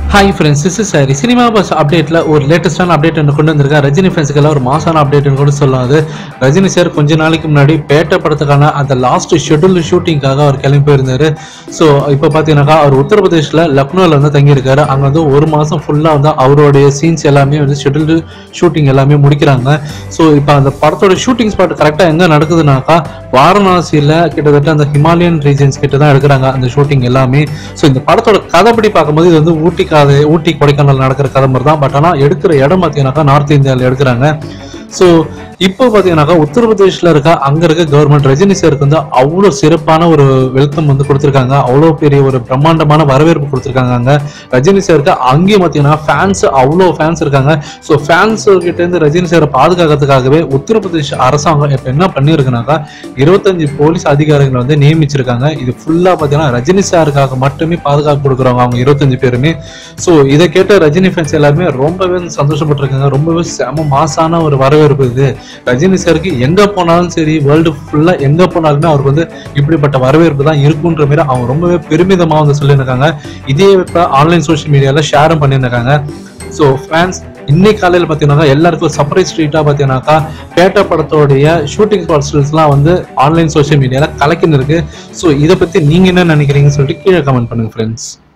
hi friends this is sorry cinema buzz அப்டேட்டில் ஒரு லேட்டஸ்டான update ஒன்று கொண்டு வந்திருக்கேன் ரஜினி ஃபேன்ஸுக்கெல்லாம் ஒரு மாசான அப்டேட்னு கூட சொல்லலாம் அது ரஜினி சார் கொஞ்ச நாளைக்கு முன்னாடி பேட்ட படத்துக்கான அந்த லாஸ்ட் ஷெட்யூல் ஷூட்டிங்காக அவர் கிளம்பி போயிருந்தாரு ஸோ இப்போ பார்த்தீங்கன்னாக்கா அவர் உத்தரப்பிரதேஷில் லக்னோவில் வந்து தங்கியிருக்காரு அங்கே வந்து ஒரு மாதம் ஃபுல்லாக வந்து அவருடைய சீன்ஸ் எல்லாமே வந்து ஷெட்யூல்டு ஷூட்டிங் எல்லாமே முடிக்கிறாங்க ஸோ இப்போ அந்த படத்தோட ஷூட்டிங் ஸ்பாட் கரெக்டாக எங்கே நடக்குதுனாக்கா வாரணாசியில் கிட்டத்தட்ட அந்த ஹிமாலயன் ரீஜன்ஸ் கிட்ட தான் எடுக்கிறாங்க அந்த ஷூட்டிங் எல்லாமே ஸோ இந்த படத்தோட கதைப்படி பார்க்கும்போது இது வந்து ஊட்டி கதை ஊட்டி கொடைக்கானல் நடக்கிற கதை மாதிரி தான் பட் ஆனால் எடுக்கிற இடம் பார்த்தீங்கன்னாக்கா நார்த் இந்தியாவில் எடுக்கிறாங்க ஸோ இப்போ பார்த்தீங்கன்னாக்கா உத்தரப்பிரதேஷ்ல இருக்க அங்க இருக்க கவர்மெண்ட் ரஜினி சாருக்கு வந்து அவ்வளோ சிறப்பான ஒரு வெல்கம் வந்து கொடுத்துருக்காங்க அவ்வளோ பெரிய ஒரு பிரம்மாண்டமான வரவேற்பு கொடுத்துருக்காங்க அங்க ரஜினி சாருக்கு அங்கேயும் பார்த்தீங்கன்னா ஃபேன்ஸ் அவ்வளோ ஃபேன்ஸ் இருக்காங்க ஸோ ஃபேன்ஸ் கிட்ட இருந்து ரஜினி சாரை பாதுகாக்கிறதுக்காகவே உத்தரப்பிரதேஷ் அரசாங்கம் இப்போ என்ன பண்ணியிருக்குனாக்கா இருபத்தஞ்சு போலீஸ் அதிகாரிகளை வந்து நியமிச்சிருக்காங்க இது ஃபுல்லாக பார்த்தீங்கன்னா ரஜினி சாருக்காக மட்டுமே பாதுகாப்பு கொடுக்குறவங்க அவங்க இருபத்தஞ்சு பேருமே ஸோ இதை கேட்ட ரஜினி ஃபேன்ஸ் எல்லாருமே ரொம்பவே சந்தோஷப்பட்டிருக்காங்க ரொம்பவே செம மாசான ஒரு வரவேற்பு இது ரஜினி சாருக்கு எங்க போனாலும் சரி வேர்ல்டு ஃபுல்லா எங்க போனாலுமே அவருக்கு வந்து இப்படிப்பட்ட வரவேற்பு தான் இருக்குன்ற மாதிரி அவங்க ரொம்பவே பெருமிதமா வந்து சொல்லியிருக்காங்க இதே இப்போ ஆன்லைன் சோஷியல் மீடியால ஷேரும் பண்ணியிருக்காங்க ஸோ ஃபேன்ஸ் இன்னைக்கு காலையில் பார்த்தீங்கன்னா எல்லாருக்கும் ஒரு சர்ப்ரைஸ் ட்ரீட்டாக பார்த்தீங்கன்னாக்கா பேட்டா படத்தோடைய ஷூட்டிங் ஸ்பாட்ஸ்லாம் வந்து ஆன்லைன் சோஷியல் மீடியாவில் கலக்கின்னு இருக்கு ஸோ இதை பற்றி நீங்கள் என்ன நினைக்கிறீங்கன்னு சொல்லிட்டு கீழே கமெண்ட் பண்ணுங்க ஃப்ரெண்ட்ஸ்